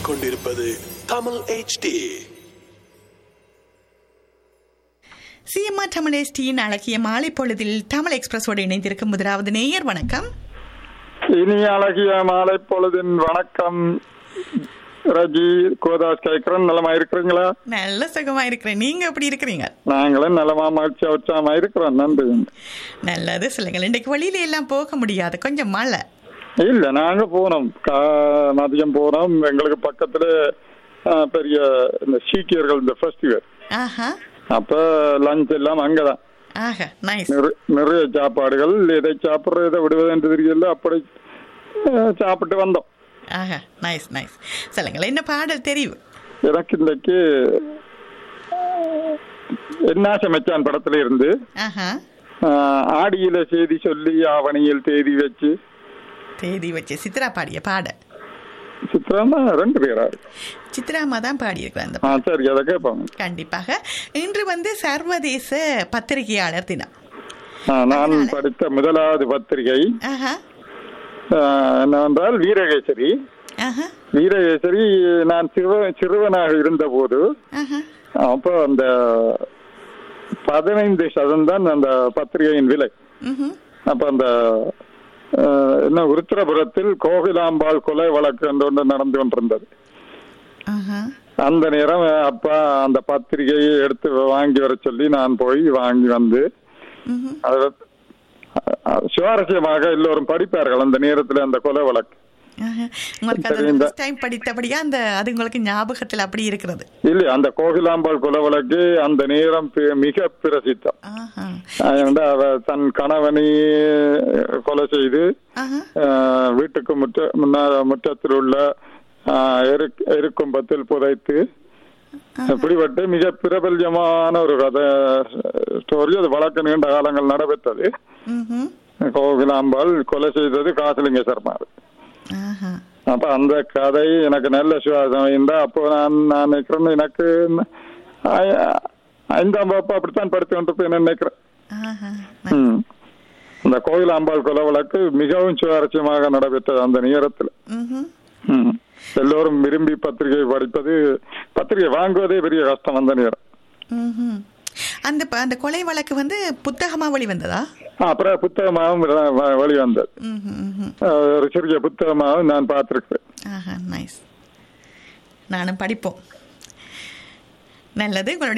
கேட்டுக்கொண்டிருப்பது Tamil HD CMR Tamil எஸ்டியின் அழகிய மாலை பொழுதில் தமிழ் எக்ஸ்பிரஸோடு இணைந்திருக்கும் முதலாவது நேயர் வணக்கம் இனிய அழகிய மாலை பொழுதின் வணக்கம் ரஜி கோதாஸ் கேட்கிறேன் நலமா இருக்கிறீங்களா நல்ல சுகமா இருக்கிறேன் நீங்க எப்படி இருக்கிறீங்க நாங்களும் நலமா மகிழ்ச்சி உற்சாகமா இருக்கிறோம் நன்றி நல்லது சொல்லுங்கள் இன்றைக்கு வெளியில எல்லாம் போக முடியாது கொஞ்சம் மழை இல்ல நாங்க போனோம் கா- மதியம் போனோம் எங்களுக்கு பக்கத்துல ஆ, பெரிய இந்த சீக்கியர்கள் இந்த ஃபெஸ்டிவல் ஆஹா அப்ப லஞ்ச் எல்லாம் அங்கதான் ஆஹா நைஸ் நிறை- நிறைய சாப்பாடுகள் எதை சாப்பிடுறது எதை விடுவது என்று தெரியல அப்படி ஆ, சாப்பிட்டு வந்தோம் ஆஹா நைஸ் நைஸ் சொல்லுங்கள் என்ன பாடல் தெரியும் எனக்கு இன்னைக்கு என்ன சமைச்சான் படத்துல இருந்து ஆஹா ஆஹ், ஆடியில செய்தி சொல்லி ஆவணியில் தேதி வச்சு தேதி வச்சு சித்ரா பாடிய பாடல் சித்திரமா ரெண்டு பேரா இருக்கு சித்ராமா தான் பாடியிருக்கிறேன் அந்த ஆ சரி அதை கேட்பாங்க கண்டிப்பாக இன்று வந்து சர்வதேச பத்திரிகையாளர் தினம் ஆ, நான் படித்த முதலாவது பத்திரிகை ஆஹா ஆஹ், என்னவென்றால் வீரகேசரி ஆஹா வீரகேசரி நான் சிறுவ சிறுவனாக இருந்தபோது ஆஹா அப்போ அந்த பதினைந்து சதம் தான் அந்த பத்திரிகையின் விலை ம்ஹும். அப்ப அந்த ஆஹ், என்ன உருத்திரபுரத்தில் கோகிலாம்பாள் கொலை வழக்கு என்று ஒன்று நடந்து கொண்டிருந்தது ஆஹா அந்த நேரம் அப்பா அந்த பத்திரிகையை எடுத்து வாங்கி வர சொல்லி நான் போய் வாங்கி வந்து ம்ஹும். அதை அஹ், சுவாரஸ்யமாக எல்லோரும் படிப்பார்கள் அந்த நேரத்தில் அந்த கொலை வழக்கு ஆஹா. உங்களுக்கு அது சரி, இந்த- first time படித்தபடியா அந்த அது உங்களுக்கு ஞாபகத்தில் அப்படி இருக்கிறது இல்லை அந்த கோகிலாம்பாள் கொலை வழக்கு அந்த நேரம் பி- மிக பிரசித்தம் ஆஹா. அது வந்து அவ தன் கணவனை கொலை செய்து ஆஹா. அஹ், வீட்டுக்கு முற்ற முன்னா முற்றத்தில் உள்ள அஹ், எரு- எருக்கும்பத்தில் புதைத்து பிடிபட்டு மிக பிரபல்யமான ஒரு கதை ஸ்டோரி அது வழக்கு நீண்ட காலங்கள் நடைபெற்றது ம்ஹும். கோகிலாம்பாள் கொலை செய்தது காசலிங்க சர்மார் ஆஹா. அப்ப அந்த கதை எனக்கு நல்ல சுவாசம் இருந்தா அப்போ நான் நான் நினைக்கிறேன் எனக்கு ஐ- ஐந்தாம் வகுப்பு அப்படித்தான் படித்து கொண்டிருப்பேன் நினைக்கிறேன் ஆஹா. ம். இந்த கோயிலாம்பாள் கொலை வழக்கு மிகவும் சுவாரஸ்யமாக நடைபெற்றது அந்த நேரத்தில் ம்ஹும். ம். எல்லோரும் விரும்பி பத்திரிகை படிப்பது பத்திரிகை வாங்குவதே பெரிய கஷ்டம் அந்த நேரம் ம்ஹும். அந்த ப- அந்த கொலை வழக்கு வந்து புத்தகமா வெளிவந்ததா ஆ, அப்புறம் புத்தகமாகவும் வ- வ- வெளிவந்தது ம்ஹும், ம்ஹும். அஹ், ஒரு சிறிய புத்தகமாகவும் நான் பார்த்திருக்கிறேன் ஆஹா நைஸ் நானும் படிப்போம் நல்லது உங்களுடைய